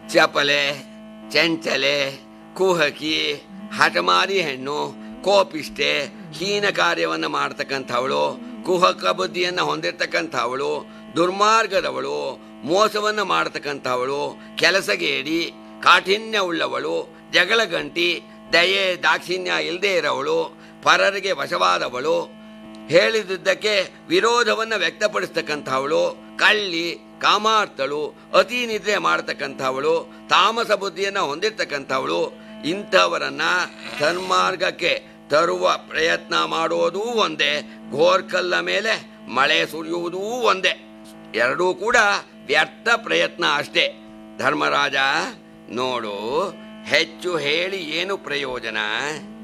ಚಪಲೆ ಚಂಚಲೆ ಕುಹಕಿ ಹಠಮಾರಿ ಹೆಣ್ಣು ಕೋಪಿಷ್ಟೆ ಹೀನ ಕಾರ್ಯವನ್ನು ಮಾಡ್ತಕ್ಕಂಥವಳು ಕುಹಕ ಬುದ್ಧಿಯನ್ನು ಹೊಂದಿರತಕ್ಕಂಥವಳು ದುರ್ಮಾರ್ಗದವಳು ಮೋಸವನ್ನು ಮಾಡತಕ್ಕಂಥವಳು ಕೆಲಸಗೇಡಿ ಕಾಠಿಣ್ಯ ಉಳ್ಳವಳು ಜಗಳಗಂಟಿ ದಯೆ ದಾಕ್ಷಿಣ್ಯ ಇಲ್ಲದೆ ಇರೋವಳು ಪರರಿಗೆ ವಶವಾದವಳು ಹೇಳಿದ್ದಕ್ಕೆ ವಿರೋಧವನ್ನು ವ್ಯಕ್ತಪಡಿಸ್ತಕ್ಕಂಥವಳು ಕಳ್ಳಿ ಕಾಮಾರ್ಥಳು ಅತಿ ನಿದ್ರೆ ಮಾಡತಕ್ಕಂಥವಳು ತಾಮಸ ಬುದ್ಧಿಯನ್ನು ಹೊಂದಿರತಕ್ಕಂಥವಳು ಇಂಥವರನ್ನ ಸನ್ಮಾರ್ಗಕ್ಕೆ ತರುವ ಪ್ರಯತ್ನ ಮಾಡೋದೂ ಒಂದೇ ಗೋರ್ಕಲ್ಲ ಮೇಲೆ ಮಳೆ ಸುರಿಯುವುದೂ ಒಂದೇ ಎರಡೂ ಕೂಡ ವ್ಯರ್ಥ ಪ್ರಯತ್ನ ಅಷ್ಟೇ ಧರ್ಮರಾಜ ನೋಡು ಹೆಚ್ಚು ಹೇಳಿ ಏನು ಪ್ರಯೋಜನ